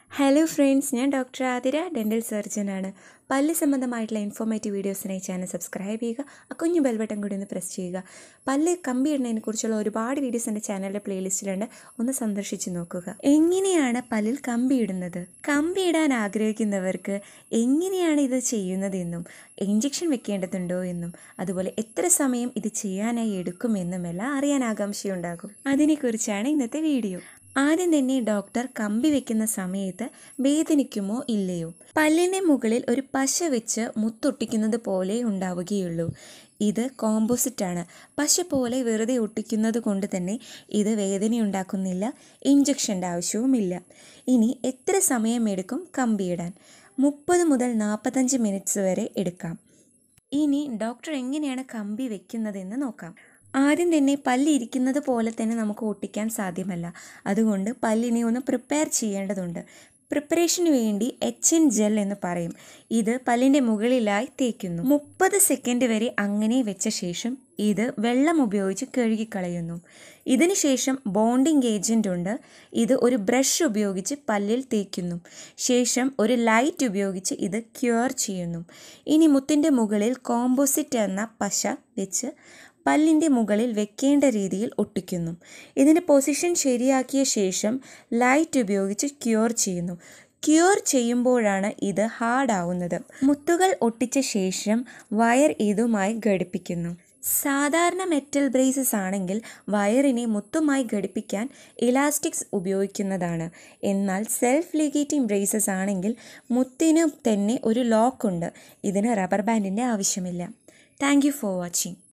hello friends ഞാൻ doctor Athira dental സർജനാണ് പല്ല് സംബന്ധമായിട്ടുള്ള ഇൻഫോർമേറ്റീവ് വീഡിയോസിനായി ചാനൽ സബ്സ്ക്രൈബ് ചെയ്യുക ആ കുഞ്ഞു ബെൽ ബട്ടൺ കൂടി ഒന്ന് പ്രസ് ചെയ്യുക പല്ല് കമ്പി ഇടുന്നതിനെ കുറിച്ചുള്ള ഒരുപാട് വീഡിയോസ് എൻ്റെ ചാനലിലെ പ്ലേലിസ്റ്റിലുണ്ട് ഒന്ന് സന്ദർശിച്ച് നോക്കുക എങ്ങനെയാണ് പല്ലിൽ കമ്പി ഇടുന്നത് കമ്പി ഇടാൻ ആഗ്രഹിക്കുന്നവർക്ക് എങ്ങനെയാണ് ഇത് ചെയ്യുന്നതെന്നും ഇഞ്ചക്ഷൻ വെക്കേണ്ടതുണ്ടോ എന്നും അതുപോലെ എത്ര സമയം ഇത് ചെയ്യാനായി എടുക്കുമെന്നുമെല്ലാം അറിയാൻ ആകാംക്ഷയുണ്ടാകും അതിനെക്കുറിച്ചാണ് ഇന്നത്തെ വീഡിയോ ആദ്യം തന്നെ ഡോക്ടർ കമ്പി വെക്കുന്ന സമയത്ത് വേദനിക്കുമോ ഇല്ലയോ പല്ലിൻ്റെ മുകളിൽ ഒരു പശ വെച്ച് മുത്തൊട്ടിക്കുന്നത് പോലെ ഉണ്ടാവുകയുള്ളൂ ഇത് കോമ്പോസിറ്റ് ആണ് പശ പോലെ വെറുതെ ഒട്ടിക്കുന്നത് കൊണ്ട് തന്നെ ഇത് വേദനയുണ്ടാക്കുന്നില്ല ഇഞ്ചക്ഷൻ്റെ ആവശ്യവുമില്ല ഇനി എത്ര സമയമെടുക്കും കമ്പിയിടാൻ മുപ്പത് മുതൽ നാൽപ്പത്തഞ്ച് മിനിറ്റ്സ് വരെ എടുക്കാം ഇനി ഡോക്ടർ എങ്ങനെയാണ് കമ്പി വെക്കുന്നതെന്ന് നോക്കാം ആദ്യം തന്നെ പല്ല് ഇരിക്കുന്നത് പോലെ തന്നെ നമുക്ക് ഒട്ടിക്കാൻ സാധ്യമല്ല അതുകൊണ്ട് പല്ലിനെ ഒന്ന് പ്രിപ്പയർ ചെയ്യേണ്ടതുണ്ട് പ്രിപ്പറേഷന് വേണ്ടി എച്ച് എൻ ജെൽ എന്ന് പറയും ഇത് പല്ലിൻ്റെ മുകളിലായി തേക്കുന്നു മുപ്പത് സെക്കൻഡ് വരെ അങ്ങനെ വെച്ച ശേഷം ഇത് വെള്ളം ഉപയോഗിച്ച് കഴുകിക്കളയുന്നു ഇതിനുശേഷം ബോണ്ടിങ് ഏജൻ്റ് ഉണ്ട് ഇത് ഒരു ബ്രഷ് ഉപയോഗിച്ച് പല്ലിൽ തേക്കുന്നു ശേഷം ഒരു ലൈറ്റ് ഉപയോഗിച്ച് ഇത് ക്യൂർ ചെയ്യുന്നു ഇനി മുത്തിൻ്റെ മുകളിൽ കോമ്പോസിറ്റ് എന്ന പശ വെച്ച് പല്ലിൻ്റെ മുകളിൽ വെക്കേണ്ട രീതിയിൽ ഒട്ടിക്കുന്നു ഇതിൻ്റെ പൊസിഷൻ ശരിയാക്കിയ ശേഷം ലൈറ്റ് ഉപയോഗിച്ച് ക്യൂർ ചെയ്യുന്നു ക്യൂർ ചെയ്യുമ്പോഴാണ് ഇത് ഹാർഡാവുന്നത് മുത്തുകൾ ഒട്ടിച്ച ശേഷം വയർ ഇതുമായി ഘടിപ്പിക്കുന്നു സാധാരണ മെറ്റൽ ബ്രേസസ് ആണെങ്കിൽ വയറിനെ മുത്തുമായി ഘടിപ്പിക്കാൻ ഇലാസ്റ്റിക്സ് ഉപയോഗിക്കുന്നതാണ് എന്നാൽ സെൽഫ് ലീഗേറ്റിംഗ് ബ്രേസസ് ആണെങ്കിൽ മുത്തിന് തന്നെ ഒരു ലോക്ക് ഉണ്ട് ഇതിന് റബ്ബർ ബാൻഡിൻ്റെ ആവശ്യമില്ല താങ്ക് യു ഫോർ വാച്ചിങ്